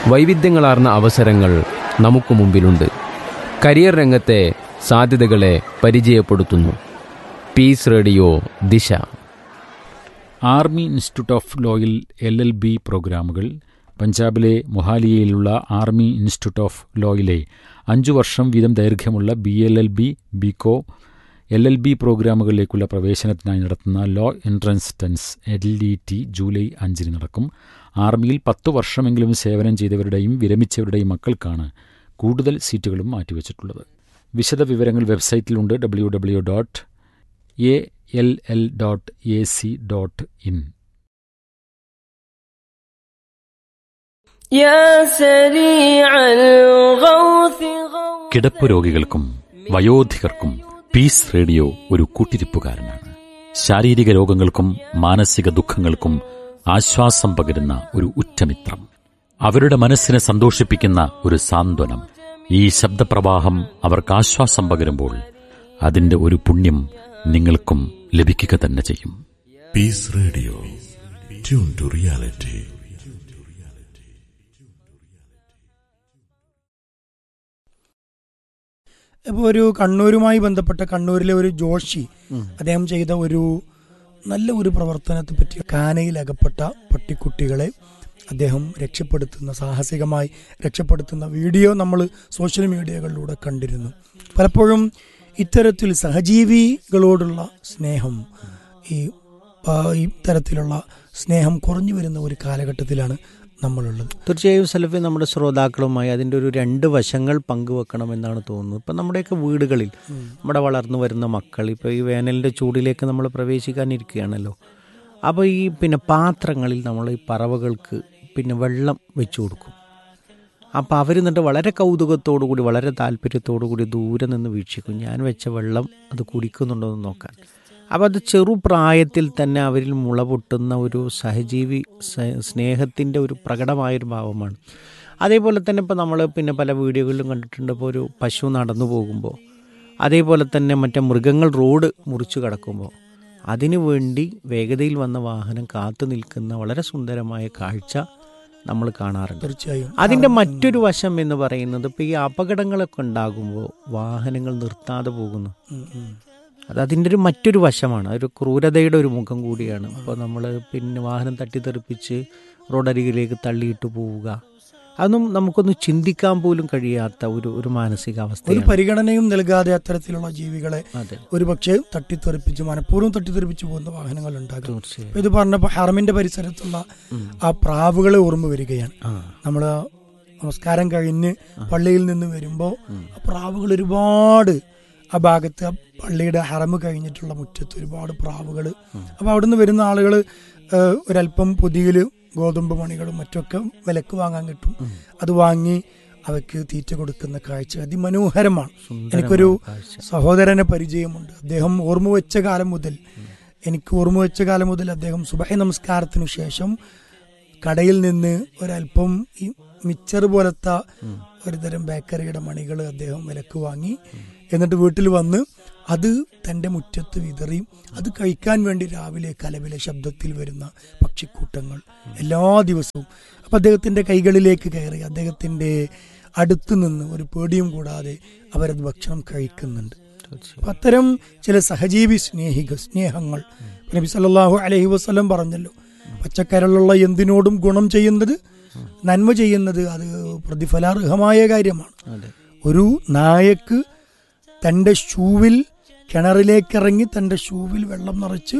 വൈവിധ്യങ്ങളാർന്ന അവസരങ്ങൾ നമുക്ക് മുമ്പിലുണ്ട് കരിയർ രംഗത്തെ സാധ്യതകളെ പരിചയപ്പെടുത്തുന്നു peace radio Disha army institute of ലോയിൽ എൽ എൽ ബി പ്രോഗ്രാമുകൾ പഞ്ചാബിലെ മൊഹാലിയയിലുള്ള ആർമി ഇൻസ്റ്റിറ്റ്യൂട്ട് ഓഫ് ലോയിലെ അഞ്ചു വർഷം വീതം ദൈർഘ്യമുള്ള B L L B BCom L L B പ്രോഗ്രാമുകളിലേക്കുള്ള പ്രവേശനത്തിനായി നടത്തുന്ന ലോ എൻട്രൻസ് ടെൻസ് എൽ ഇ ടി ജൂലൈ അഞ്ചിന് നടക്കും ആർമിയിൽ പത്തു വർഷമെങ്കിലും സേവനം ചെയ്തവരുടെയും വിരമിച്ചവരുടെയും മക്കൾക്കാണ് കൂടുതൽ സീറ്റുകളും മാറ്റിവെച്ചിട്ടുള്ളത് വിശദ വിവരങ്ങൾ വെബ്സൈറ്റിലുണ്ട് W W dot A L L dot A C dot in يا سريع الغوث غوث കിടപ്പ് രോഗികൾക്കും വയോധികർക്കും പീസ് റേഡിയോ ഒരു കൂട്ടിരിപ്പുകാരനാണ് ശാരീരിക രോഗങ്ങൾക്കും മാനസിക ദുഃഖങ്ങൾക്കും ആശ്വാസം പകരുന്ന ഒരു ഉറ്റമിത്രം അവരുടെ മനസ്സിനെ സന്തോഷിപ്പിക്കുന്ന ഒരു സാന്ത്വനം ഈ ശബ്ദപ്രവാഹം അവർക്ക് ആശ്വാസം പകരുമ്പോൾ അതിന്റെ ഒരു പുണ്യം നിങ്ങൾക്കും ലഭിക്കുക തന്നെ ചെയ്യും Peace Radio. Tune to reality. ഇപ്പോൾ ഒരു കണ്ണൂരുമായി ബന്ധപ്പെട്ട കണ്ണൂരിലെ ഒരു ജോഷി അദ്ദേഹം ചെയ്ത ഒരു നല്ല ഒരു പ്രവർത്തനത്തെ പറ്റി കാനയിൽ അകപ്പെട്ട പട്ടിക്കുട്ടികളെ അദ്ദേഹം രക്ഷപ്പെടുത്തുന്ന സാഹസികമായി രക്ഷപ്പെടുത്തുന്ന വീഡിയോ നമ്മൾ സോഷ്യൽ മീഡിയകളിലൂടെ കണ്ടിരുന്നു പലപ്പോഴും ഇത്തരത്തിൽ സഹജീവികളോടുള്ള സ്നേഹം ഈ ആ, ഈ തരത്തിലുള്ള സ്നേഹം കുറഞ്ഞു വരുന്ന ഒരു കാലഘട്ടത്തിലാണ് നമ്മളുള്ളത് തീർച്ചയായും സെൽഫി നമ്മുടെ ശ്രോതാക്കളുമായി അതിൻ്റെ ഒരു രണ്ട് വശങ്ങൾ പങ്കുവെക്കണമെന്നാണ് തോന്നുന്നത് ഇപ്പം നമ്മുടെയൊക്കെ വീടുകളിൽ നമ്മുടെ വളർന്നു വരുന്ന മക്കൾ ഇപ്പോൾ ഈ വേനലിൻ്റെ ചൂടിലേക്ക് നമ്മൾ പ്രവേശിക്കാനിരിക്കുകയാണല്ലോ അപ്പോൾ ഈ പിന്നെ പാത്രങ്ങളിൽ നമ്മൾ ഈ പറവകൾക്ക് പിന്നെ വെള്ളം വെച്ചു കൊടുക്കും അപ്പോൾ അവർ എന്നിട്ട് വളരെ കൗതുകത്തോടു കൂടി വളരെ താല്പര്യത്തോടു കൂടി ദൂരെ നിന്ന് വീക്ഷിക്കും ഞാൻ വെച്ച വെള്ളം അത് കുടിക്കുന്നുണ്ടോ എന്ന് നോക്കാൻ അപ്പോൾ അത് ചെറുപ്രായത്തിൽ തന്നെ അവരിൽ മുള പൊട്ടുന്ന ഒരു സഹജീവി സ- സ്നേഹത്തിൻ്റെ ഒരു പ്രകടമായൊരു ഭാവമാണ് അതേപോലെ തന്നെ ഇപ്പോൾ നമ്മൾ പിന്നെ പല വീഡിയോകളിലും കണ്ടിട്ടുണ്ട് ഇപ്പോൾ ഒരു പശു നടന്നു പോകുമ്പോൾ അതേപോലെ തന്നെ മറ്റേ മൃഗങ്ങൾ റോഡ് മുറിച്ചു കടക്കുമ്പോൾ അതിനു വേണ്ടി വേഗതയിൽ വന്ന വാഹനം കാത്തു നിൽക്കുന്ന വളരെ സുന്ദരമായ കാഴ്ച നമ്മൾ കാണാറുണ്ട് തീർച്ചയായും അതിൻ്റെ മറ്റൊരു വശം എന്ന് പറയുന്നത് ഇപ്പോൾ ഈ അപകടങ്ങളൊക്കെ ഉണ്ടാകുമ്പോൾ വാഹനങ്ങൾ നിർത്താതെ പോകുന്നു ഉം, ഉം. അത് അതിൻ്റെ ഒരു മറ്റൊരു വശമാണ് ഒരു ക്രൂരതയുടെ ഒരു മുഖം കൂടിയാണ് അപ്പോൾ നമ്മൾ പിന്നെ വാഹനം തട്ടിത്തെറിപ്പിച്ച് റോഡരികിലേക്ക് തള്ളിയിട്ട് പോവുക അതൊന്നും നമുക്കൊന്ന് ചിന്തിക്കാൻ പോലും കഴിയാത്ത ഒരു ഒരു ഒരു മാനസികാവസ്ഥയാണ് പരിഗണനയും നൽകാതെ അത്തരത്തിലുള്ള ജീവികളെ അതെ ഒരു പക്ഷേ തട്ടിത്തെറിപ്പിച്ച് മനഃപൂർവ്വം തട്ടിത്തെറിപ്പിച്ച് പോകുന്ന വാഹനങ്ങൾ ഉണ്ടാകും തീർച്ചയായും ഇപ്പൊ ഇത് പറഞ്ഞപ്പോൾ ഹറമിന്റെ പരിസരത്തുള്ള ആ പ്രാവുകളെ ഓർമ്മ വരികയാണ് ആ നമ്മൾ നമസ്കാരം കഴിഞ്ഞ് പള്ളിയിൽ നിന്ന് വരുമ്പോൾ ആ പ്രാവുകൾ ഒരുപാട് ആ ഭാഗത്ത് ആ പള്ളിയുടെ ഹറമ് കഴിഞ്ഞിട്ടുള്ള മുറ്റത്ത് ഒരുപാട് പ്രാവുകൾ അപ്പോൾ അവിടുന്ന് വരുന്ന ആളുകൾ ഒരല്പം പൊതിയിൽ ഗോതമ്പ് മണികളും മറ്റൊക്കെ വിലക്ക് വാങ്ങാൻ കിട്ടും അത് വാങ്ങി അവയ്ക്ക് തീറ്റ കൊടുക്കുന്ന കാഴ്ച അതിമനോഹരമാണ് എനിക്കൊരു കാഴ്ച. സഹോദരനെ പരിചയമുണ്ട് അദ്ദേഹം ഓർമ്മ വെച്ച കാലം മുതൽ എനിക്ക് ഓർമ്മ വെച്ച കാലം മുതൽ അദ്ദേഹം സുബഹ നമസ്കാരത്തിനു ശേഷം കടയിൽ നിന്ന് ഒരല്പം ഈ മിച്ചർ പോലത്തെ ഒരുതരം ബേക്കറിയുടെ മണികൾ അദ്ദേഹം വിലക്ക് വാങ്ങി എന്നിട്ട് വീട്ടിൽ വന്ന് അത് തൻ്റെ മുറ്റത്ത് വിതറി അത് കഴിക്കാൻ വേണ്ടി രാവിലെ കലവിലെ ശബ്ദത്തിൽ വരുന്ന പക്ഷിക്കൂട്ടങ്ങൾ എല്ലാ ദിവസവും അപ്പം അദ്ദേഹത്തിൻ്റെ കൈകളിലേക്ക് കയറി അദ്ദേഹത്തിൻ്റെ അടുത്ത് നിന്ന് ഒരു പേടിയും കൂടാതെ അവരത് ഭക്ഷണം കഴിക്കുന്നുണ്ട് അപ്പൊ അത്തരം ചില സഹജീവി സ്നേഹിക സ്നേഹങ്ങൾ നബി സല്ലല്ലാഹു അലൈഹി വസല്ലം പറഞ്ഞല്ലോ പച്ചക്കരളുള്ള എന്തിനോടും ഗുണം ചെയ്യുന്നത് നന്മ ചെയ്യുന്നത് അത് പ്രതിഫലാർഹമായ കാര്യമാണ് അതെ ഒരു നായക്ക് തൻ്റെ ഷൂവിൽ കിണറിലേക്കിറങ്ങി തൻ്റെ ഷൂവിൽ വെള്ളം നിറച്ച്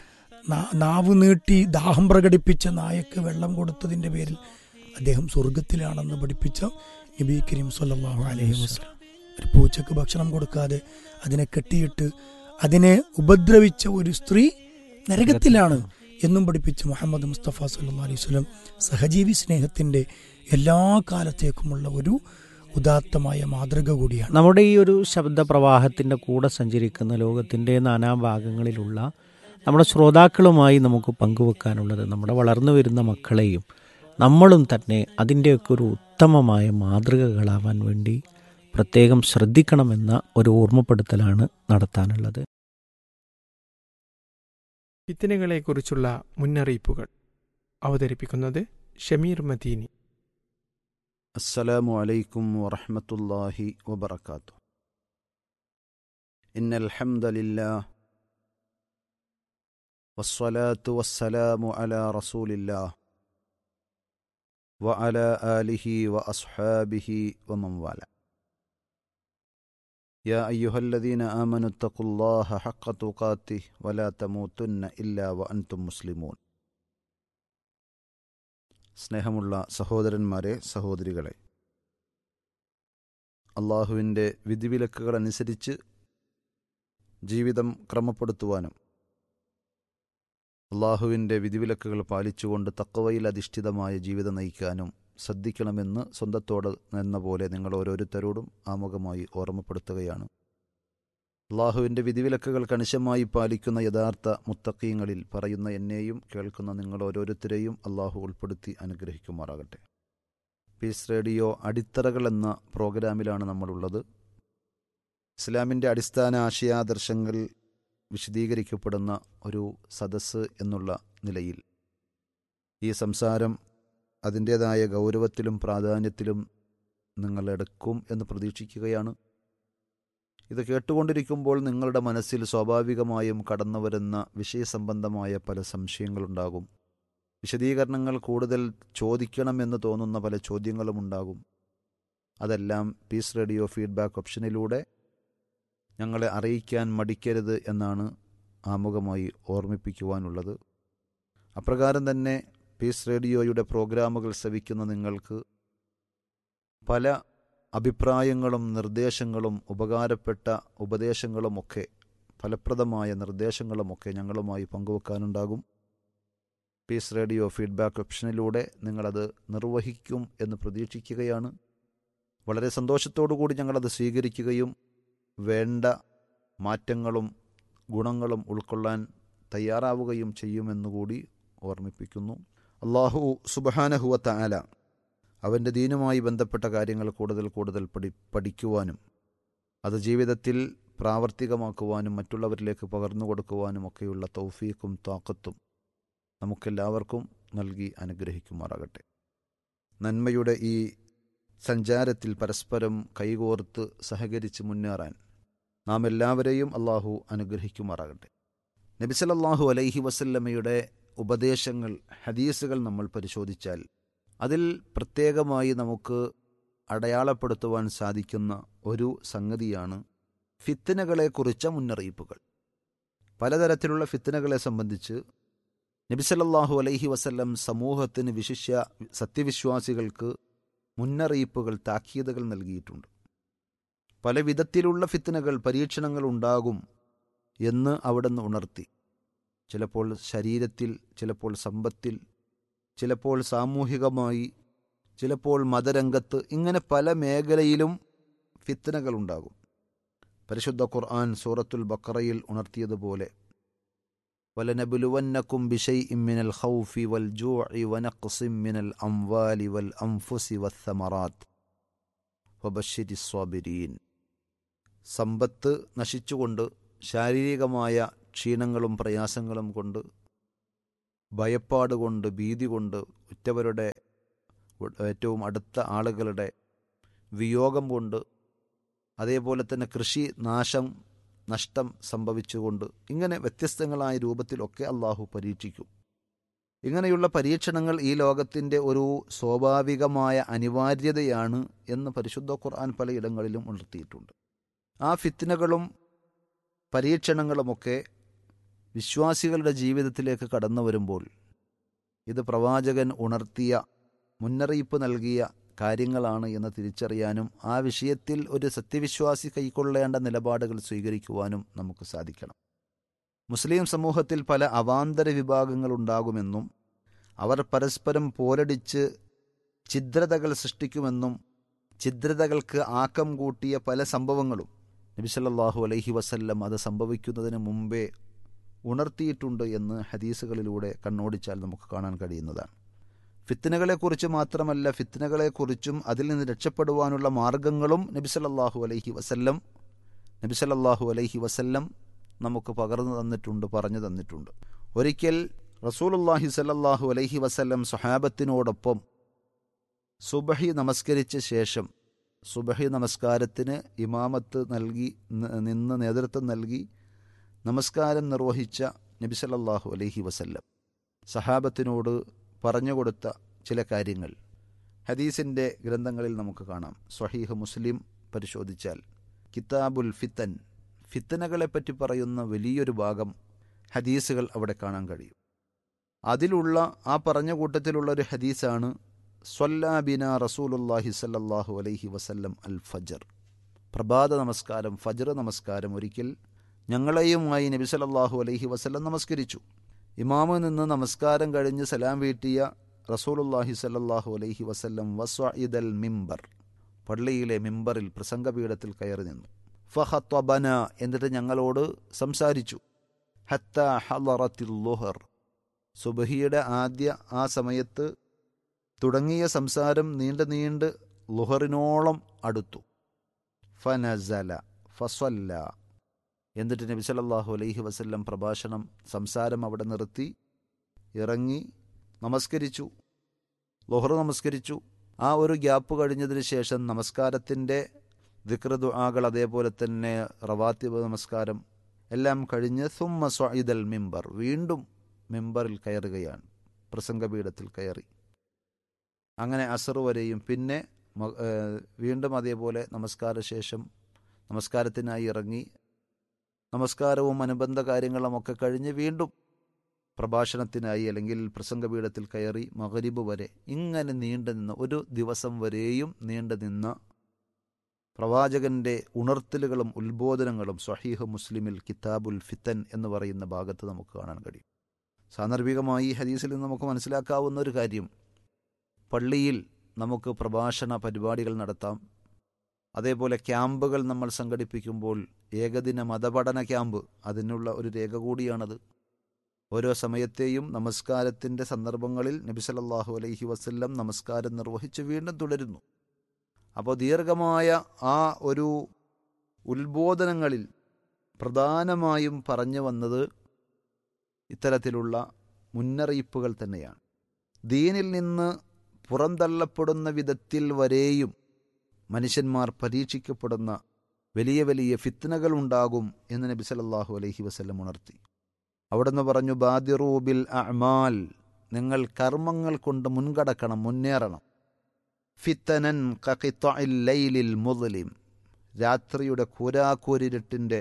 നാ- നാവ് നീട്ടി ദാഹം പ്രകടിപ്പിച്ച നായക്ക് വെള്ളം കൊടുത്തതിൻ്റെ പേരിൽ അദ്ദേഹം സ്വർഗത്തിലാണെന്ന് പഠിപ്പിച്ച നബി കരീം സല്ലല്ലാഹു അലൈഹി വസല്ലം ഒരു പൂച്ചക്ക് ഭക്ഷണം കൊടുക്കാതെ അതിനെ കെട്ടിയിട്ട് അതിനെ ഉപദ്രവിച്ച ഒരു സ്ത്രീ നരകത്തിലാണ് എന്നും പഠിപ്പിച്ച മുഹമ്മദ് മുസ്തഫ സല്ലല്ലാഹു അലൈഹി വസല്ലം സഹജീവി സ്നേഹത്തിൻ്റെ എല്ലാ കാലത്തേക്കുമുള്ള ഒരു ഉദാത്തമായ മാതൃക കൂടിയാണ് നമ്മുടെ ഈ ഒരു ശബ്ദപ്രവാഹത്തിൻ്റെ കൂടെ സഞ്ചരിക്കുന്ന ലോകത്തിൻ്റെ നാനാഭാഗങ്ങളിലുള്ള നമ്മുടെ ശ്രോതാക്കളുമായി നമുക്ക് പങ്കുവെക്കാനുള്ളത് നമ്മുടെ വളർന്നു വരുന്ന മക്കളെയും നമ്മളും തന്നെ അതിൻ്റെയൊക്കെ ഒരു ഉത്തമമായ മാതൃകകളാവാൻ വേണ്ടി പ്രത്യേകം ശ്രദ്ധിക്കണമെന്ന ഒരു ഓർമ്മപ്പെടുത്തലാണ് നടത്താനുള്ളത് ഫിത്തനകളെക്കുറിച്ചുള്ള മുന്നറിയിപ്പുകൾ അവതരിപ്പിക്കുന്നത് ഷമീർ മദീനി السلام عليكم ورحمة الله وبركاته إن الحمد لله والصلاة والسلام على رسول الله وعلى آله وأصحابه ومن والاه يا أيها الذين آمنوا اتقوا الله حق تقاته ولا تموتن إلا وأنتم مسلمون സ്നേഹമുള്ള സഹോദരന്മാരെ സഹോദരികളെ അള്ളാഹുവിൻ്റെ വിധിവിലക്കുകൾ അനുസരിച്ച് ജീവിതം ക്രമപ്പെടുത്തുവാനും അള്ളാഹുവിൻ്റെ വിധിവിലക്കുകൾ പാലിച്ചുകൊണ്ട് തക്കവയിൽ അധിഷ്ഠിതമായ ജീവിതം നയിക്കാനും ശ്രദ്ധിക്കണമെന്ന് സ്വന്തത്തോട് എന്ന പോലെ നിങ്ങൾ ഓരോരുത്തരോടും ആമുഖമായി ഓർമ്മപ്പെടുത്തുകയാണ് അള്ളാഹുവിൻ്റെ വിധിവിലക്കുകൾ കണിശമായി പാലിക്കുന്ന യഥാർത്ഥ മുത്തക്കീങ്ങളിൽ പറയുന്ന എന്നെയും കേൾക്കുന്ന നിങ്ങൾ ഓരോരുത്തരെയും അള്ളാഹു ഉൾപ്പെടുത്തി അനുഗ്രഹിക്കുമാറാകട്ടെ പീസ് റേഡിയോ അടിത്തറകൾ എന്ന പ്രോഗ്രാമിലാണ് നമ്മളുള്ളത് ഇസ്ലാമിൻ്റെ അടിസ്ഥാന ആശയാദർശങ്ങൾ വിശദീകരിക്കപ്പെടുന്ന ഒരു സദസ്സ് എന്നുള്ള നിലയിൽ ഈ സംസാരം അതിൻ്റേതായ ഗൗരവത്തിലും പ്രാധാന്യത്തിലും നിങ്ങളെടുക്കും എന്ന് പ്രതീക്ഷിക്കുകയാണ് ഇത് കേട്ടുകൊണ്ടിരിക്കുമ്പോൾ നിങ്ങളുടെ മനസ്സിൽ സ്വാഭാവികമായും കടന്നുവരുന്ന വിഷയസംബന്ധമായ പല സംശയങ്ങളുണ്ടാകും വിശദീകരണങ്ങൾ കൂടുതൽ ചോദിക്കണമെന്ന് തോന്നുന്ന പല ചോദ്യങ്ങളും ഉണ്ടാകും അതെല്ലാം പീസ് റേഡിയോ ഫീഡ്ബാക്ക് ഓപ്ഷനിലൂടെ ഞങ്ങളെ അറിയിക്കാൻ മടിക്കരുത് എന്നാണ് ആമുഖമായി ഓർമ്മിപ്പിക്കുവാനുള്ളത് അപ്രകാരം തന്നെ പീസ് റേഡിയോയുടെ പ്രോഗ്രാമുകൾ ശ്രവിക്കുന്ന നിങ്ങൾക്ക് പല അഭിപ്രായങ്ങളും നിർദ്ദേശങ്ങളും ഉപകാരപ്പെട്ട ഉപദേശങ്ങളുമൊക്കെ ഫലപ്രദമായ നിർദ്ദേശങ്ങളുമൊക്കെ ഞങ്ങളുമായി പങ്കുവെക്കാനുണ്ടാകും പീസ് റേഡിയോ ഫീഡ്ബാക്ക് ഓപ്ഷനിലൂടെ നിങ്ങളത് നിർവഹിക്കും എന്ന് പ്രതീക്ഷിക്കുകയാണ് വളരെ സന്തോഷത്തോടു കൂടി ഞങ്ങളത് സ്വീകരിക്കുകയും വേണ്ട മാറ്റങ്ങളും ഗുണങ്ങളും ഉൾക്കൊള്ളാൻ തയ്യാറാവുകയും ചെയ്യുമെന്നുകൂടി ഓർമ്മിപ്പിക്കുന്നു അള്ളാഹു സുബഹാനഹുവത്ത ആല അവൻ്റെ ദീനുമായി ബന്ധപ്പെട്ട കാര്യങ്ങൾ കൂടുതൽ കൂടുതൽ പഠി പഠിക്കുവാനും അത് ജീവിതത്തിൽ പ്രാവർത്തികമാക്കുവാനും മറ്റുള്ളവരിലേക്ക് പകർന്നു കൊടുക്കുവാനും ഒക്കെയുള്ള തൗഫീക്കും താക്കത്തും നമുക്കെല്ലാവർക്കും നൽകി അനുഗ്രഹിക്കുമാറാകട്ടെ നന്മയുടെ ഈ സഞ്ചാരത്തിൽ പരസ്പരം കൈകോർത്ത് സഹകരിച്ച് മുന്നേറാൻ നാം എല്ലാവരെയും അള്ളാഹു അനുഗ്രഹിക്കുമാറാകട്ടെ നബിസലല്ലാഹു അലൈഹി വസല്ലമയുടെ ഉപദേശങ്ങൾ ഹദീസുകൾ നമ്മൾ പരിശോധിച്ചാൽ അതിൽ പ്രത്യേകമായി നമുക്ക് അടയാളപ്പെടുത്തുവാൻ സാധിക്കുന്ന ഒരു സംഗതിയാണ് ഫിത്തനകളെക്കുറിച്ച മുന്നറിയിപ്പുകൾ പലതരത്തിലുള്ള ഫിത്തനകളെ സംബന്ധിച്ച് നബിസലല്ലാഹു അലൈഹി വസല്ലം സമൂഹത്തിന് വിശിഷ്യ സത്യവിശ്വാസികൾക്ക് മുന്നറിയിപ്പുകൾ താക്കീതുകൾ നൽകിയിട്ടുണ്ട് പല വിധത്തിലുള്ള ഫിത്തനകൾ പരീക്ഷണങ്ങൾ ഉണ്ടാകും എന്ന് അവിടുന്ന് ഉണർത്തി ചിലപ്പോൾ ശരീരത്തിൽ ചിലപ്പോൾ സമ്പത്തിൽ ചിലപ്പോൾ സാമൂഹികമായി ചിലപ്പോൾ മതരംഗത്ത് ഇങ്ങനെ പല മേഖലയിലും ഫിത്തനകൾ ഉണ്ടാകും പരിശുദ്ധ ഖുർആൻ സൂറത്തുൽ ബക്കറയിൽ ഉണർത്തിയതുപോലെ ولنبلونكم بشيء من الخوف والجوع ونقص من الأموال والأنفس والثمرات وبشر الصابرين സമ്പത്ത് നശിച്ചുകൊണ്ട് ശാരീരികമായ ക്ഷീണങ്ങളും പ്രയാസങ്ങളും കൊണ്ട് ഭയപ്പാട് കൊണ്ട് ഭീതി കൊണ്ട് ഉറ്റവരുടെ ഏറ്റവും അടുത്ത ആളുകളുടെ വിയോഗം കൊണ്ട് അതേപോലെ തന്നെ കൃഷി നാശം നഷ്ടം സംഭവിച്ചുകൊണ്ട് ഇങ്ങനെ വ്യത്യസ്തങ്ങളായ രൂപത്തിലൊക്കെ അള്ളാഹു പരീക്ഷിക്കും ഇങ്ങനെയുള്ള പരീക്ഷണങ്ങൾ ഈ ലോകത്തിൻ്റെ ഒരു സ്വാഭാവികമായ അനിവാര്യതയാണ് എന്ന് പരിശുദ്ധ ഖുർആൻ പലയിടങ്ങളിലും ഉണർത്തിയിട്ടുണ്ട് ആ ഫിത്തിനകളും പരീക്ഷണങ്ങളുമൊക്കെ വിശ്വാസികളുടെ ജീവിതത്തിലേക്ക് കടന്നു വരുമ്പോൾ ഇത് പ്രവാചകൻ ഉണർത്തിയ മുന്നറിയിപ്പ് നൽകിയ കാര്യങ്ങളാണ് എന്ന് തിരിച്ചറിയാനും ആ വിഷയത്തിൽ ഒരു സത്യവിശ്വാസി കൈക്കൊള്ളേണ്ട നിലപാടുകൾ സ്വീകരിക്കുവാനും നമുക്ക് സാധിക്കണം മുസ്ലിം സമൂഹത്തിൽ പല അവാന്തര വിഭാഗങ്ങളുണ്ടാകുമെന്നും അവർ പരസ്പരം പോരടിച്ച് ഛിദ്രതകൾ സൃഷ്ടിക്കുമെന്നും ഛിദ്രതകൾക്ക് ആക്കം കൂട്ടിയ പല സംഭവങ്ങളും നബിസല്ലാഹു അലൈഹി വസല്ലം അത് സംഭവിക്കുന്നതിന് മുമ്പേ ഉണർത്തിയിട്ടുണ്ട് എന്ന് ഹദീസുകളിലൂടെ കണ്ണോടിച്ചാൽ നമുക്ക് കാണാൻ കഴിയുന്നതാണ് ഫിത്തനകളെക്കുറിച്ച് മാത്രമല്ല ഫിത്തനകളെക്കുറിച്ചും അതിൽ നിന്ന് രക്ഷപ്പെടുവാനുള്ള മാർഗങ്ങളും നബിസലല്ലാഹു അലൈഹി വസല്ലം നബിസലല്ലാഹു അലൈഹി വസല്ലം നമുക്ക് പകർന്നു തന്നിട്ടുണ്ട് പറഞ്ഞു തന്നിട്ടുണ്ട് ഒരിക്കൽ റസൂലുല്ലാഹി സല്ലല്ലാഹു അലൈഹി വസല്ലം സ്വഹാബത്തിനോടൊപ്പം സുബഹി നമസ്കരിച്ച ശേഷം സുബഹി നമസ്കാരത്തിന് ഇമാമത്ത് നൽകി ന- നിന്ന് നേതൃത്വം നൽകി നമസ്കാരം നിർവഹിച്ച നബി സല്ലല്ലാഹു അലൈഹി വസല്ലം സഹാബത്തിനോട് പറഞ്ഞുകൊടുത്ത ചില കാര്യങ്ങൾ ഹദീസിൻ്റെ ഗ്രന്ഥങ്ങളിൽ നമുക്ക് കാണാം സ്വഹീഹ് മുസ്ലിം പരിശോധിച്ചാൽ കിതാബുൽ ഫിത്തൻ ഫിത്തനകളെപ്പറ്റി പറയുന്ന വലിയൊരു ഭാഗം ഹദീസുകൾ അവിടെ കാണാൻ കഴിയും അതിലുള്ള ആ പറഞ്ഞ കൂട്ടത്തിലുള്ള ഒരു ഹദീസാണ് സ്വല്ലാബിന റസൂലുല്ലാഹി സല്ലല്ലാഹു അലൈഹി വസല്ലം അൽ ഫജർ പ്രഭാത നമസ്കാരം ഫജർ നമസ്കാരം ഒരിക്കൽ ഞങ്ങളെയുമായി നബി സല്ലല്ലാഹു അലൈഹി വസല്ലം നമസ്കരിച്ചു ഇമാമ് നിന്ന് നമസ്കാരം കഴിഞ്ഞ് സലാം വീട്ടിയ റസൂലുല്ലാഹി സല്ലല്ലാഹു അലൈഹി വസല്ലം വസ്വഇദൽ മിമ്പർ പള്ളിയിലെ മിമ്പറിൽ പ്രസംഗപീഠത്തിൽ കയറി നിന്നു ഫഹത്വബന എന്നിട്ട് ഞങ്ങളോട് സംസാരിച്ചു ഹത്ത ഹലറത്തിൽ ലുഹർ സുബഹിയുടെ ആദ്യ ആ സമയത്ത് തുടങ്ങിയ സംസാരം നീണ്ട് നീണ്ട് ലുഹറിനോളം അടുത്തു ഫനസല ഫസ്വല്ല എന്നിട്ട് നബി സല്ലല്ലാഹു അലൈഹി വസല്ലം പ്രഭാഷണം സംസാരം അവിടെ നിർത്തി ഇറങ്ങി നമസ്കരിച്ചു ലുഹർ നമസ്കരിച്ചു ആ ഒരു ഗ്യാപ്പ് കഴിഞ്ഞതിന് ശേഷം നമസ്കാരത്തിൻ്റെ ദിക്രദുആകൾ അതേപോലെ തന്നെ റവാത്തിബ് നമസ്കാരം എല്ലാം കഴിഞ്ഞ് സുമ്മ സ്വഇദൽ മിമ്പർ വീണ്ടും മിമ്പറിൽ കയറുകയാണ് പ്രസംഗപീഠത്തിൽ കയറി അങ്ങനെ അസർ വരെയും പിന്നെ മ- ഏഹ് വീണ്ടും അതേപോലെ നമസ്കാര ശേഷം നമസ്കാരത്തിനായി ഇറങ്ങി നമസ്കാരവും അനുബന്ധ കാര്യങ്ങളും ഒക്കെ കഴിഞ്ഞ് വീണ്ടും പ്രഭാഷണത്തിനായി അല്ലെങ്കിൽ പ്രസംഗപീഠത്തിൽ കയറി മകരിബ് വരെ ഇങ്ങനെ നീണ്ടു നിന്ന ഒരു ദിവസം വരെയും നീണ്ടു നിന്ന പ്രവാചകന്റെ ഉണർത്തലുകളും ഉത്ബോധനങ്ങളും സ്വഹീഹ് മുസ്ലിമിൽ കിതാബുൽ ഫിത്തൻ എന്ന് പറയുന്ന ഭാഗത്ത് നമുക്ക് കാണാൻ കഴിയും സാന്ദർഭികമായി ഈ ഹദീസിൽ നിന്ന് നമുക്ക് മനസ്സിലാക്കാവുന്ന ഒരു കാര്യം പള്ളിയിൽ നമുക്ക് പ്രഭാഷണ പരിപാടികൾ നടത്താം അതേപോലെ ക്യാമ്പുകൾ നമ്മൾ സംഘടിപ്പിക്കുമ്പോൾ ഏകദിന മതപഠന ക്യാമ്പ് അതിനുള്ള ഒരു രേഖ കൂടിയാണത് ഓരോ സമയത്തെയും നമസ്കാരത്തിൻ്റെ സന്ദർഭങ്ങളിൽ നബി സല്ലല്ലാഹു അലൈഹി വസല്ലം നമസ്കാരം നിർവഹിച്ച് വീണ്ടും തുടരുന്നു അപ്പോൾ ദീർഘമായ ആ ഒരു ഉത്ബോധനങ്ങളിൽ പ്രധാനമായും പറഞ്ഞു വന്നത് ഇത്തരത്തിലുള്ള മുന്നറിയിപ്പുകൾ തന്നെയാണ് ദീനിൽ നിന്ന് പുറന്തള്ളപ്പെടുന്ന വിധത്തിൽ വരെയും മനുഷ്യന്മാർ പരീക്ഷിക്കപ്പെടുന്ന വലിയ വലിയ ഫിത്നകൾ ഉണ്ടാകും എന്ന് നബി സല്ലല്ലാഹു അലൈഹി വസല്ലം ഉണർത്തി അവിടുന്ന് പറഞ്ഞു ബാദിറൂബിൽ അമാൽ നിങ്ങൾ കർമ്മങ്ങൾ കൊണ്ട് മുൻകടക്കണം മുന്നേറണം ഫിത്തനൻ കഖിത്വഇൽ ലൈലിൽ മുദ്ലിം രാത്രിയുടെ കൂരാക്കൂരിരുട്ടിൻ്റെ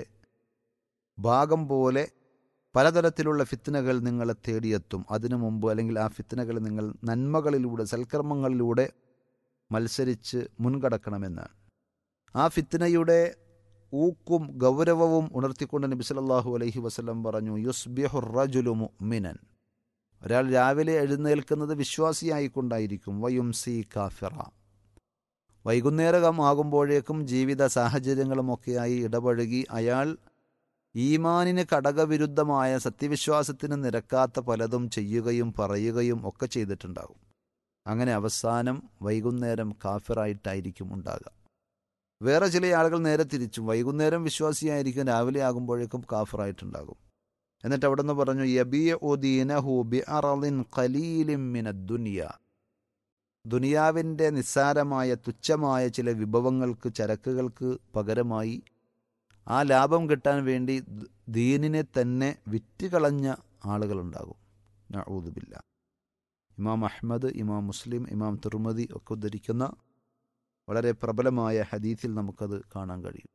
ഭാഗം പോലെ പലതരത്തിലുള്ള ഫിത്തനകൾ നിങ്ങളെ തേടിയെത്തും അതിനു മുമ്പ് അല്ലെങ്കിൽ ആ ഫിത്തനകൾ നിങ്ങൾ നന്മകളിലൂടെ സൽക്കർമ്മങ്ങളിലൂടെ മത്സരിച്ച് മുൻകടക്കണമെന്നാണ് ആ ഫിത്തനയുടെ ഊക്കും ഗൗരവവും ഉണർത്തിക്കൊണ്ട് നബി സല്ലല്ലാഹു അലൈഹി വസല്ലം പറഞ്ഞു യുസ്ബിഹു റജുലു മുഅ്മിനൻ ഒരാൾ രാവിലെ എഴുന്നേൽക്കുന്നത് വിശ്വാസിയായിക്കൊണ്ടായിരിക്കും വയുംസി കാഫിറ വൈകുന്നേരം ആകുമ്പോഴേക്കും ജീവിത സാഹചര്യങ്ങളുമൊക്കെയായി ഇടപഴകി അയാൾ ഈമാനിന് ഘടകവിരുദ്ധമായ സത്യവിശ്വാസത്തിന് നിരക്കാത്ത പലതും ചെയ്യുകയും പറയുകയും ഒക്കെ ചെയ്തിട്ടുണ്ടാകും അങ്ങനെ അവസാനം വൈകുന്നേരം കാഫിറായിട്ടായിരിക്കും ഉണ്ടാകുക വേറെ ചില ആളുകൾ നേരെ തിരിച്ചും വൈകുന്നേരം വിശ്വാസിയായിരിക്കും രാവിലെ ആകുമ്പോഴേക്കും കാഫിറായിട്ടുണ്ടാകും എന്നിട്ട് അവിടെ നിന്ന് പറഞ്ഞു യബിയ ഉദീനഹു ബി അറലിൻ ഖലീലിൻ മിനദ് ദുനിയ ദുനിയാവിൻ്റെ നിസ്സാരമായ തുച്ഛമായ ചില വിഭവങ്ങൾക്ക് ചരക്കുകൾക്ക് പകരമായി ആ ലാഭം കിട്ടാൻ വേണ്ടി ദ് ദീനിനെ തന്നെ വിറ്റുകളഞ്ഞ ആളുകളുണ്ടാകും നഊദുബില്ല ഇമാം അഹ്മദ് ഇമാം മുസ്ലിം ഇമാം തുർമതി ഒക്കെ ഉദ്ധരിക്കുന്ന വളരെ പ്രബലമായ ഹദീത്തിൽ നമുക്കത് കാണാൻ കഴിയും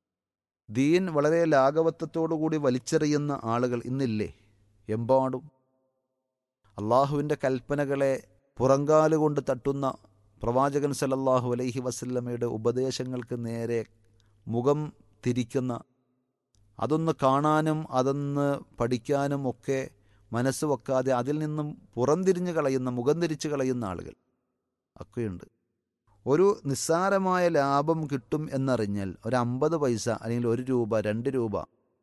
ദീൻ വളരെ ലാഘവത്വത്തോടുകൂടി വലിച്ചെറിയുന്ന ആളുകൾ ഇന്നില്ലേ എമ്പാടും അള്ളാഹുവിൻ്റെ കൽപ്പനകളെ പുറങ്കാലുകൊണ്ട് തട്ടുന്ന പ്രവാചകൻ സല്ലല്ലാഹു അലൈഹി വസല്ലമയുടെ ഉപദേശങ്ങൾക്ക് നേരെ മുഖം തിരിക്കുന്ന അതൊന്ന് കാണാനും അതൊന്ന് പഠിക്കാനും ഒക്കെ മനസ്സ് വെക്കാതെ അതിൽ നിന്നും പുറംതിരിഞ്ഞ് കളയുന്ന മുഖം തിരിച്ച് കളയുന്ന ആളുകൾ ഒക്കെയുണ്ട് ഒരു നിസ്സാരമായ ലാഭം കിട്ടും എന്നറിഞ്ഞാൽ ഒരു അമ്പത് പൈസ അല്ലെങ്കിൽ ഒരു രൂപ രണ്ട് രൂപ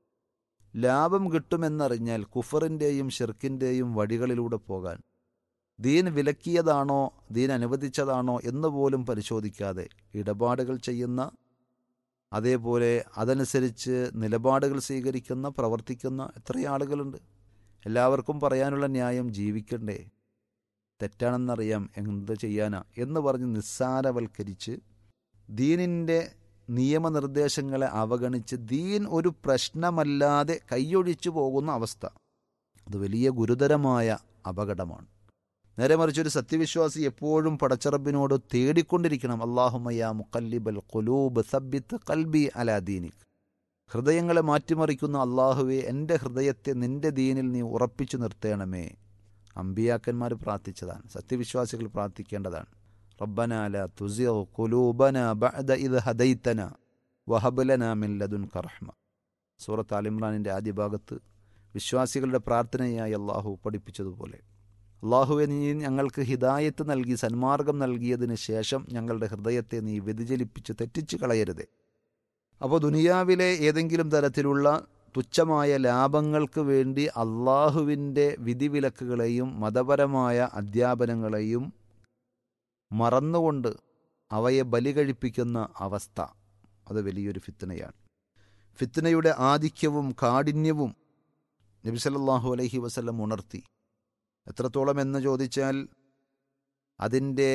ലാഭം കിട്ടുമെന്നറിഞ്ഞാൽ കുഫറിൻ്റെയും ഷിർക്കിൻ്റെയും വഴികളിലൂടെ പോകാൻ ദീൻ വിലക്കിയതാണോ ദീൻ അനുവദിച്ചതാണോ എന്ന് പോലും പരിശോധിക്കാതെ ഇടപാടുകൾ ചെയ്യുന്ന അതേപോലെ അതനുസരിച്ച് നിലപാടുകൾ സ്വീകരിക്കുന്ന പ്രവർത്തിക്കുന്ന എത്ര ആളുകളുണ്ട് എല്ലാവർക്കും പറയാനുള്ള ന്യായം ജീവിക്കണ്ടേ തെറ്റാണെന്നറിയാം എന്ത് ചെയ്യാനാ എന്ന് പറഞ്ഞ് നിസ്സാരവൽക്കരിച്ച് ദീനിൻ്റെ നിയമനിർദ്ദേശങ്ങളെ അവഗണിച്ച് ദീൻ ഒരു പ്രശ്നമല്ലാതെ കൈയൊഴിച്ചു പോകുന്ന അവസ്ഥ അത് വലിയ ഗുരുതരമായ അപകടമാണ് നേരെ മറിച്ച് ഒരു സത്യവിശ്വാസി എപ്പോഴും പടച്ചറബിനോട് തേടിക്കൊണ്ടിരിക്കണം അള്ളാഹുമയ മുക്കല്ലിബൽ ഖുലൂബ് സബ്ബിത്ത് കൽബി അലാ ദീനിക് ഹൃദയങ്ങളെ മാറ്റിമറിക്കുന്ന അള്ളാഹുവെ എൻ്റെ ഹൃദയത്തെ നിന്റെ ദീനിൽ നീ ഉറപ്പിച്ചു നിർത്തേണമേ അമ്പിയാക്കന്മാർ പ്രാർത്ഥിച്ചതാണ് സത്യവിശ്വാസികൾ പ്രാർത്ഥിക്കേണ്ടതാണ് റബ്ബന ല തുസിഗ ഖുലൂബന ബഅദ ഇദ് ഹദൈതന വഹബ് ലനാ മിൻ ലദുൻക റഹ്മ സൂറത്ത് ആലിമ്രാനിൻ്റെ ആദ്യ ഭാഗത്ത് വിശ്വാസികളുടെ പ്രാർത്ഥനയായി അള്ളാഹു പഠിപ്പിച്ചതുപോലെ അള്ളാഹുവെ നീ ഞങ്ങൾക്ക് ഹിദായത്ത് നൽകി സന്മാർഗം നൽകിയതിന് ശേഷം ഞങ്ങളുടെ ഹൃദയത്തെ നീ വ്യതിചലിപ്പിച്ച് തെറ്റിച്ച് കളയരുതേ അപ്പോൾ ദുനിയാവിലെ ഏതെങ്കിലും തരത്തിലുള്ള തുച്ഛമായ ലാഭങ്ങൾക്ക് വേണ്ടി അള്ളാഹുവിൻ്റെ വിധിവിലക്കുകളെയും മതപരമായ അധ്യാപനങ്ങളെയും മറന്നുകൊണ്ട് അവയെ ബലി കഴിപ്പിക്കുന്ന അവസ്ഥ അത് വലിയൊരു ഫിത്തനയാണ് ഫിത്തനയുടെ ആധിക്യവും കാഠിന്യവും നബി സല്ലല്ലാഹു അലൈഹി വസല്ലം ഉണർത്തി എത്രത്തോളം എന്ന് ചോദിച്ചാൽ അതിൻ്റെ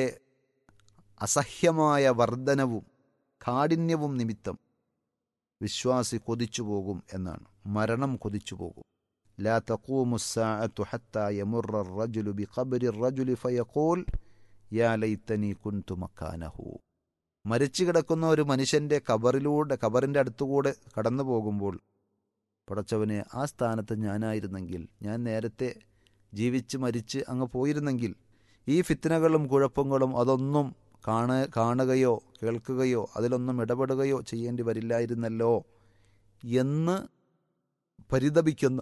അസഹ്യമായ വർധനവും കാഠിന്യവും നിമിത്തം വിശ്വാസി കൊതിച്ചു പോകും എന്നാണ് മരണം കൊതിച്ചു പോകും ലാ തഖൂമുസ്സാഅത്തു ഹത്താ യമുറ الرجل بقبر الرجل فيقول യാ ലൈത്തനി കുൻതു മക്കാനഹു മരിച്ചു കിടക്കുന്ന ഒരു മനുഷ്യന്റെ കബറിലൂടെ കബറിന്റെ അടുത്തുകൂടെ കടന്നു പോകുമ്പോൾ പടച്ചവനെ ആ സ്ഥാനത്ത് ഞാനായിരുന്നെങ്കിൽ ഞാൻ നേരത്തെ ജീവിച്ച് മരിച്ച് അങ്ങ് പോയിരുന്നെങ്കിൽ ഈ ഫിത്തനകളും കുഴപ്പങ്ങളും അതൊന്നും കാണ കാണുകയോ കേൾക്കുകയോ അതിലൊന്നും ഇടപെടുകയോ ചെയ്യേണ്ടി വരില്ലായിരുന്നല്ലോ എന്ന് പരിതപിക്കുന്ന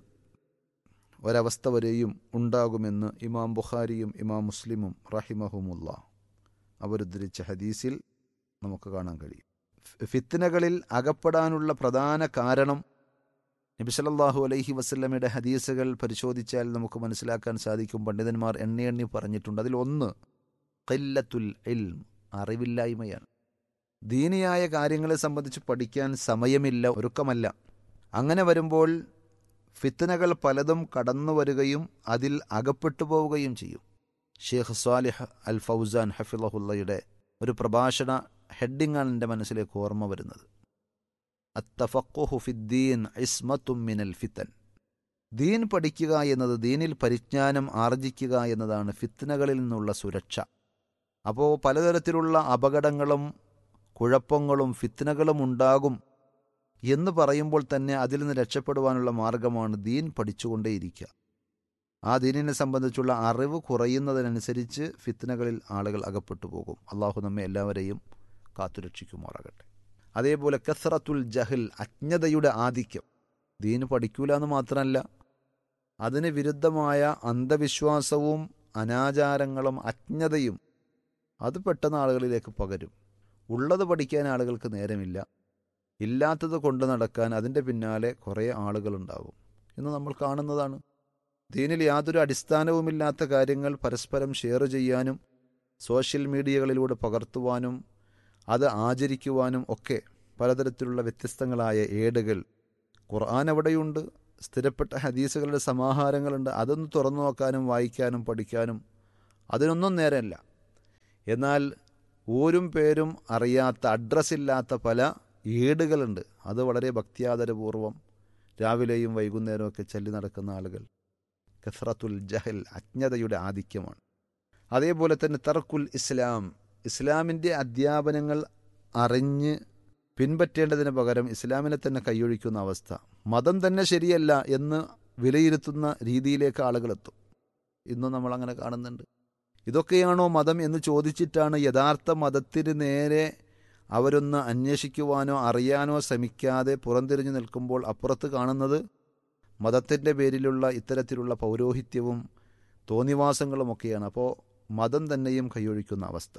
ഒരവസ്ഥ വരെയും ഉണ്ടാകുമെന്ന് ഇമാം ബുഖാരിയും ഇമാം മുസ്ലിമും റഹിമഹുമുല്ല അവരുദ്ധരിച്ച ഹദീസിൽ നമുക്ക് കാണാൻ കഴിയും ഫിത്തനകളിൽ അകപ്പെടാനുള്ള പ്രധാന കാരണം നബിസലല്ലാഹു അലൈഹി വസല്ലമയുടെ ഹദീസുകൾ പരിശോധിച്ചാൽ നമുക്ക് മനസ്സിലാക്കാൻ സാധിക്കും പണ്ഡിതന്മാർ എണ്ണി എണ്ണി പറഞ്ഞിട്ടുണ്ട് അതിൽ ഒന്ന് കല്ലത്തുൽ ഇൽം അറിവില്ലായ്മയാണ് ദീനിയായ കാര്യങ്ങളെ സംബന്ധിച്ച് പഠിക്കാൻ സമയമില്ല ഒരുക്കമല്ല അങ്ങനെ വരുമ്പോൾ ഫിത്തനകൾ പലതും കടന്നു വരികയും അതിൽ അകപ്പെട്ടു പോവുകയും ചെയ്യും ഷെയ്ഖ് സ്വാലിഹ് അൽ ഫൗസാൻ ഹഫിളഹുല്ലയുടെ ഒരു പ്രഭാഷണ ഹെഡിങ്ങാണ് എൻ്റെ മനസ്സിലേക്ക് ഓർമ്മ വരുന്നത് അത്തഫഖുഹു ഫിദ്ദീൻ ഇസ്മത്തും മിനൽ ഫിത്തൻ ദീൻ പഠിക്കുക എന്നത് ദീനിൽ പരിജ്ഞാനം ആർജിക്കുക എന്നതാണ് ഫിത്തനകളിൽ നിന്നുള്ള സുരക്ഷ അപ്പോൾ പലതരത്തിലുള്ള അപകടങ്ങളും കുഴപ്പങ്ങളും ഫിത്തനകളും ഉണ്ടാകും എന്ന് പറയുമ്പോൾ തന്നെ അതിൽ നിന്ന് രക്ഷപ്പെടുവാനുള്ള മാർഗമാണ് ദീൻ പഠിച്ചുകൊണ്ടേയിരിക്കുക ആ ദീനിനെ സംബന്ധിച്ചുള്ള അറിവ് കുറയുന്നതിനനുസരിച്ച് ഫിത്തനകളിൽ ആളുകൾ അകപ്പെട്ടു പോകും അള്ളാഹു നമ്മെ എല്ലാവരെയും കാത്തുരക്ഷിക്കുമാറാകട്ടെ അതേപോലെ കസ്റത്തുൽ ജഹൽ അജ്ഞതയുടെ ആധിക്യം ദീന് പഠിക്കൂല എന്ന് മാത്രമല്ല അതിന് വിരുദ്ധമായ അന്ധവിശ്വാസവും അനാചാരങ്ങളും അജ്ഞതയും അത് പെട്ടെന്ന് ആളുകളിലേക്ക് പകരും ഉള്ളത് പഠിക്കാൻ ആളുകൾക്ക് നേരമില്ല ഇല്ലാത്തത് കൊണ്ട് നടക്കാൻ അതിൻ്റെ പിന്നാലെ കുറേ ആളുകളുണ്ടാകും എന്ന് നമ്മൾ കാണുന്നതാണ് ദീനിൽ യാതൊരു അടിസ്ഥാനവുമില്ലാത്ത കാര്യങ്ങൾ പരസ്പരം ഷെയർ ചെയ്യാനും സോഷ്യൽ മീഡിയകളിലൂടെ പകർത്തുവാനും അത് ആചരിക്കുവാനും ഒക്കെ പലതരത്തിലുള്ള വ്യത്യസ്തങ്ങളായ ഏടുകൾ ഖുർആൻ അവിടെയുണ്ട് സ്ഥിരപ്പെട്ട ഹദീസുകളുടെ സമാഹാരങ്ങളുണ്ട് അതൊന്ന് തുറന്നു നോക്കാനും വായിക്കാനും പഠിക്കാനും അതിനൊന്നും നേരമല്ല എന്നാൽ ഊരും പേരും അറിയാത്ത അഡ്രസ്സില്ലാത്ത പല ഏടുകളുണ്ട് അത് വളരെ ഭക്തിയാദരപൂർവം രാവിലെയും വൈകുന്നേരവും ഒക്കെ ചൊല്ലി നടക്കുന്ന ആളുകൾ കസ്രത്തുൽ ജഹൽ അജ്ഞതയുടെ ആധിക്യമാണ് അതേപോലെ തന്നെ തർക്കുൽ ഇസ്ലാം ഇസ്ലാമിൻ്റെ അധ്യാപനങ്ങൾ അറിഞ്ഞ് പിൻപറ്റേണ്ടതിന് പകരം ഇസ്ലാമിനെ തന്നെ കൈയൊഴിക്കുന്ന അവസ്ഥ മതം തന്നെ ശരിയല്ല എന്ന് വിലയിരുത്തുന്ന രീതിയിലേക്ക് ആളുകളെത്തും ഇന്നും നമ്മൾ അങ്ങനെ കാണുന്നുണ്ട് ഇതൊക്കെയാണോ മതം എന്ന് ചോദിച്ചിട്ടാണ് യഥാർത്ഥ മതത്തിന് നേരെ അവരൊന്ന് അന്വേഷിക്കുവാനോ അറിയാനോ ശ്രമിക്കാതെ പുറംതിരിഞ്ഞു നിൽക്കുമ്പോൾ അപ്പുറത്ത് കാണുന്നത് മതത്തിൻ്റെ പേരിലുള്ള ഇത്തരത്തിലുള്ള പൗരോഹിത്യവും തോന്നിവാസങ്ങളുമൊക്കെയാണ് അപ്പോൾ മതം തന്നെയും കൈയൊഴിക്കുന്ന അവസ്ഥ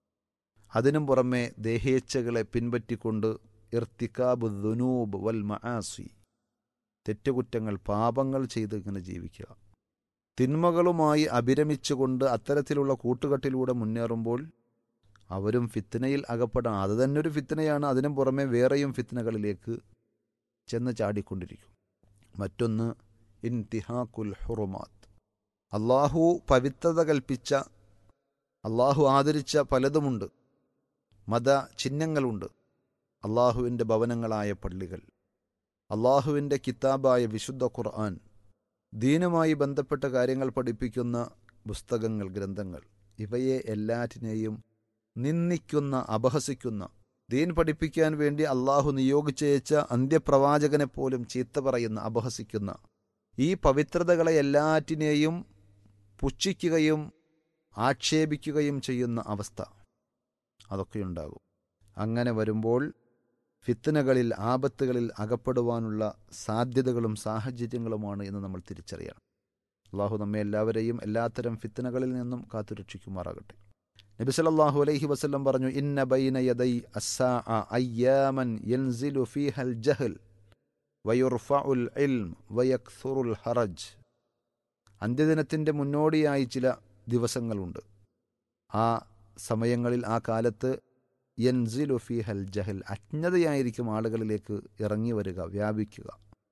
അതിനും പുറമെ ദേഹേച്ഛകളെ പിൻപറ്റിക്കൊണ്ട് ഇർത്തിക്കാബ് ദുനൂബ് വൽ മആസി തെറ്റുകുറ്റങ്ങൾ പാപങ്ങൾ ചെയ്ത് ഇങ്ങനെ ജീവിക്കുക തിന്മകളുമായി അഭിരമിച്ചുകൊണ്ട് അത്തരത്തിലുള്ള കൂട്ടുകെട്ടിലൂടെ മുന്നേറുമ്പോൾ അവരും ഫിത്തനയിൽ അകപ്പെടാം അത് തന്നെ ഒരു ഫിത്തനയാണ് അതിനും പുറമെ വേറെയും ഫിത്തനകളിലേക്ക് ചെന്ന് ചാടിക്കൊണ്ടിരിക്കും മറ്റൊന്ന് ഇൻതിഹാക്കുൽ ഹുറുമാത്ത് അള്ളാഹു പവിത്രത കൽപ്പിച്ച അള്ളാഹു ആദരിച്ച പലതുമുണ്ട് മത ചിഹ്നങ്ങളുണ്ട് അള്ളാഹുവിൻ്റെ ഭവനങ്ങളായ പള്ളികൾ അള്ളാഹുവിൻ്റെ കിതാബായ വിശുദ്ധ ഖുർആൻ ദീനുമായി ബന്ധപ്പെട്ട കാര്യങ്ങൾ പഠിപ്പിക്കുന്ന പുസ്തകങ്ങൾ ഗ്രന്ഥങ്ങൾ ഇവയെ എല്ലാറ്റിനെയും നിന്ദിക്കുന്ന അപഹസിക്കുന്ന ദീൻ പഠിപ്പിക്കാൻ വേണ്ടി അള്ളാഹു നിയോഗിച്ചയച്ച അന്ത്യപ്രവാചകനെ പോലും ചീത്ത പറയുന്ന അപഹസിക്കുന്ന ഈ പവിത്രതകളെ എല്ലാറ്റിനെയും പുച്ഛിക്കുകയും ആക്ഷേപിക്കുകയും ചെയ്യുന്ന അവസ്ഥ അതൊക്കെയുണ്ടാകും അങ്ങനെ വരുമ്പോൾ ഫിത്തനകളിൽ ആപത്തുകളിൽ അകപ്പെടുവാനുള്ള സാധ്യതകളും സാഹചര്യങ്ങളുമാണ് എന്ന് നമ്മൾ തിരിച്ചറിയണം അള്ളാഹു നമ്മെ എല്ലാവരെയും എല്ലാത്തരം ഫിത്തനകളിൽ നിന്നും കാത്തുരക്ഷിക്കുമാറാകട്ടെ നബി സല്ലല്ലാഹു അലൈഹി വസല്ലം പറഞ്ഞു ഇന്ന ബൈന യദൈ അസ്സാഅ അയ്യാമൻ യൻസിലു ഫീഹൽ ജഹൽ വയുർഫഉൽ ഇൽം വയക്സുറുൽ ഹറജ് അന്ത്യദിനത്തിൻ്റെ മുന്നോടിയായി ചില ദിവസങ്ങളുണ്ട് ആ സമയങ്ങളിൽ ആ കാലത്ത് യൻസിലു ഫീഹൽ ജഹൽ അജ്ഞതയായിരിക്കും ആളുകളിലേക്ക് ഇറങ്ങി വരിക വ്യാപിക്കുക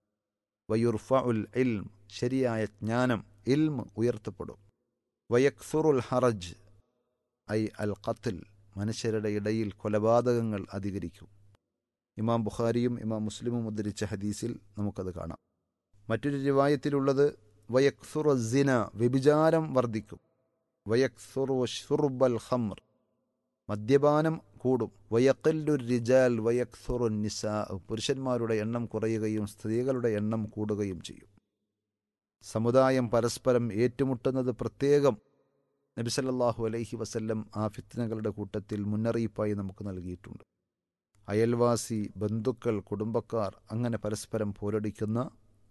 വയുർഫഉൽ ഇൽം ശരിയായ ജ്ഞാനം ഇൽം ഉയർത്തപ്പെടും വയക്സുറുൽ ഹറജ് ഐ അൽ ഖത്തിൽ മനുഷ്യരുടെ ഇടയിൽ കൊലപാതകങ്ങൾ അധികരിക്കും ഇമാം ബുഖാരിയും ഇമാം മുസ്ലിമും ഉദ്ധരിച്ച ഹദീസിൽ നമുക്കത് കാണാം മറ്റൊരു റിവായത്തിലുള്ളത് വയക്സുറ സിന വ്യഭിചാരം വർദ്ധിക്കും വയക്സുറു ഷുർബൽ ഖംർ മദ്യപാനം കൂടും വയക്കല്ലു റിജാൽ വയക്സുറു നിസാ പുരുഷന്മാരുടെ എണ്ണം കുറയുകയും സ്ത്രീകളുടെ എണ്ണം കൂടുകയും ചെയ്യും സമുദായം പരസ്പരം ഏറ്റുമുട്ടുന്നത് പ്രത്യേകം നബിസല്ലാഹു അലൈഹി വസല്ലം ആ ഫിത്നകളുടെ കൂട്ടത്തിൽ മുന്നറിയിപ്പായി നമുക്ക് നൽകിയിട്ടുണ്ട് അയൽവാസി ബന്ധുക്കൾ കുടുംബക്കാർ അങ്ങനെ പരസ്പരം പോരടിക്കുന്ന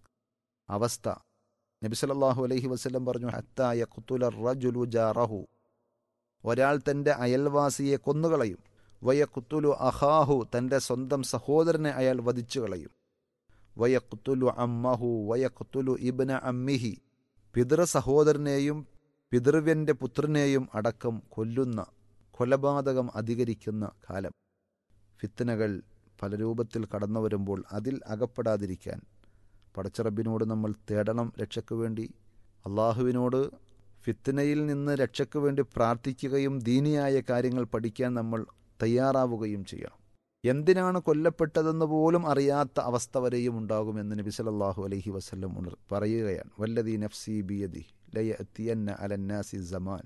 അവസ്ഥ നബിസല്ലാഹു അലൈഹി വസല്ലം പറഞ്ഞു ഹത്തായ കുത്തുല റജുലു ജാറഹു ഒരാൾ തൻ്റെ അയൽവാസിയെ കൊന്നുകളയും വയ കുത്തുലു അഹാഹു തൻ്റെ സ്വന്തം സഹോദരനെ അയാൾ വധിച്ചു കളയും വയ കുത്തുലു അമ്മഹു വയ കുത്തുലു ഇബ്ന അമ്മിഹി പിതൃ സഹോദരനെയും പിതൃവ്യൻ്റെ പുത്രനെയും അടക്കം കൊല്ലുന്ന കൊലപാതകം അധികരിക്കുന്ന കാലം ഫിത്തനകൾ പല രൂപത്തിൽ കടന്നു വരുമ്പോൾ അതിൽ അകപ്പെടാതിരിക്കാൻ പടച്ചറബിനോട് നമ്മൾ തേടണം രക്ഷയ്ക്ക് വേണ്ടി അള്ളാഹുവിനോട് ഫിത്തനയിൽ നിന്ന് രക്ഷയ്ക്ക് വേണ്ടി പ്രാർത്ഥിക്കുകയും ദീനിയായ കാര്യങ്ങൾ പഠിക്കാൻ നമ്മൾ തയ്യാറാവുകയും ചെയ്യണം എന്തിനാണ് കൊല്ലപ്പെട്ടതെന്ന് പോലും അറിയാത്ത അവസ്ഥ വരെയും ഉണ്ടാകുമെന്ന് നബി സല്ലല്ലാഹു അലൈഹി വസല്ലം ഉണർ പറയുകയാണ് വല്ലദീ നഫ്സി ബിയദി ലയഅത്തിയന്ന അലന്നാസി സമാൻ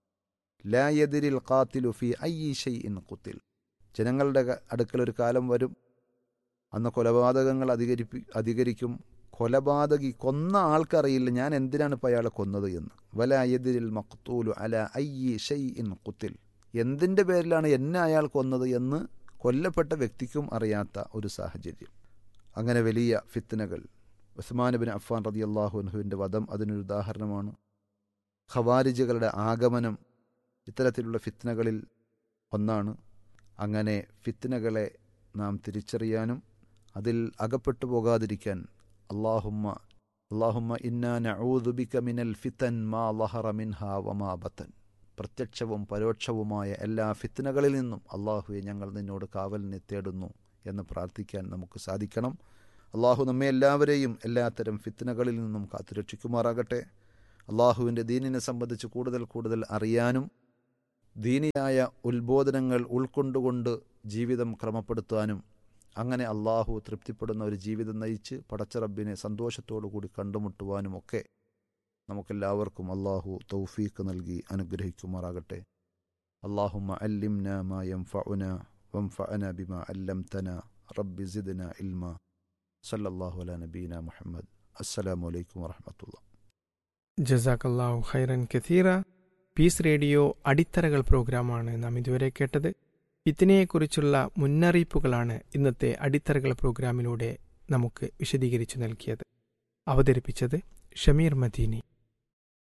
ലാ യദ്രിൽ ഖാതിലു ഫി അയ്യി ഷൈഇൻ ഖുതിൽ ജനങ്ങളുടെ അടുക്കൽ ഒരു കാലം വരും അന്ന് കൊലപാതകങ്ങൾ അധികരിപ്പി അധികരിക്കും കൊലപാതകി കൊന്ന ആൾക്കറിയില്ല ഞാൻ എന്തിനാണ് ഇപ്പോൾ അയാളെ കൊന്നത് എന്ന് വല എതിരിൽ മക്തൂലു അല അയ്യി ഷെയ് ഇൻ കുത്തിൽ എന്തിൻ്റെ പേരിലാണ് എന്നെ അയാൾ കൊന്നത് എന്ന് കൊല്ലപ്പെട്ട വ്യക്തിക്കും അറിയാത്ത ഒരു സാഹചര്യം അങ്ങനെ വലിയ ഫിത്തനകൾ ഉസ്മാൻ ബിൻ അഫ്ഫാൻ റതി അള്ളാഹുൻഹുവിൻ്റെ വധം അതിനൊരു ഉദാഹരണമാണ് ഖവാരിജുകളുടെ ആഗമനം ഇത്തരത്തിലുള്ള ഫിത്നകളിൽ ഒന്നാണ് അങ്ങനെ ഫിത്നകളെ നാം തിരിച്ചറിയാനും അതിൽ അകപ്പെട്ടു പോകാതിരിക്കാൻ അള്ളാഹുമ്മ അള്ളാഹുമ്മ ഇന്നാ നഊദുബിക മിനൽ ഫിത്തൻ മാ ലഹറ മിൻഹ വമാ ബത്തൻ പ്രത്യക്ഷവും പരോക്ഷവുമായ എല്ലാ ഫിത്നകളിൽ നിന്നും അള്ളാഹുവെ ഞങ്ങൾ നിന്നോട് കാവലിനെ തേടുന്നു എന്ന് പ്രാർത്ഥിക്കാൻ നമുക്ക് സാധിക്കണം അള്ളാഹു നമ്മെ എല്ലാവരെയും എല്ലാത്തരം ഫിത്നകളിൽ നിന്നും കാത്തുരക്ഷിക്കുമാറാകട്ടെ അള്ളാഹുവിൻ്റെ ദീനിനെ സംബന്ധിച്ച് കൂടുതൽ കൂടുതൽ അറിയാനും ദീനിയായ ഉത്ബോധനങ്ങൾ ഉൾക്കൊണ്ടുകൊണ്ട് ജീവിതം ക്രമപ്പെടുത്താനും അങ്ങനെ അള്ളാഹു തൃപ്തിപ്പെടുന്ന ഒരു ജീവിതം നയിച്ച് പടച്ചറബിനെ സന്തോഷത്തോടു കൂടി കണ്ടുമുട്ടുവാനുമൊക്കെ നമുക്കെല്ലാവർക്കും അള്ളാഹു തൗഫീക്ക് നൽകി അനുഗ്രഹിക്കുമാറാകട്ടെ അള്ളാഹുമ്മ അല്ലിംന മാ യംഫഉന വംഫഅന ബിമാ അല്ലംതന റബ്ബി സിദ്ന ഇൽമ സല്ലല്ലാഹു അലാ നബീന മുഹമ്മദ് അസ്സലാമു അലൈക്കും വറഹ്മത്തുള്ളാഹി ജസാക്കല്ലാഹു ഖൈറൻ കഥീറ പീസ് റേഡിയോ അടിത്തറകൾ പ്രോഗ്രാമാണ് നാം ഇതുവരെ കേട്ടത് ഫിത്തിനെയെക്കുറിച്ചുള്ള മുന്നറിയിപ്പുകളാണ് ഇന്നത്തെ അടിത്തറകൾ പ്രോഗ്രാമിലൂടെ നമുക്ക് വിശദീകരിച്ചു നൽകിയത് അവതരിപ്പിച്ചത് ഷമീർ മദീനി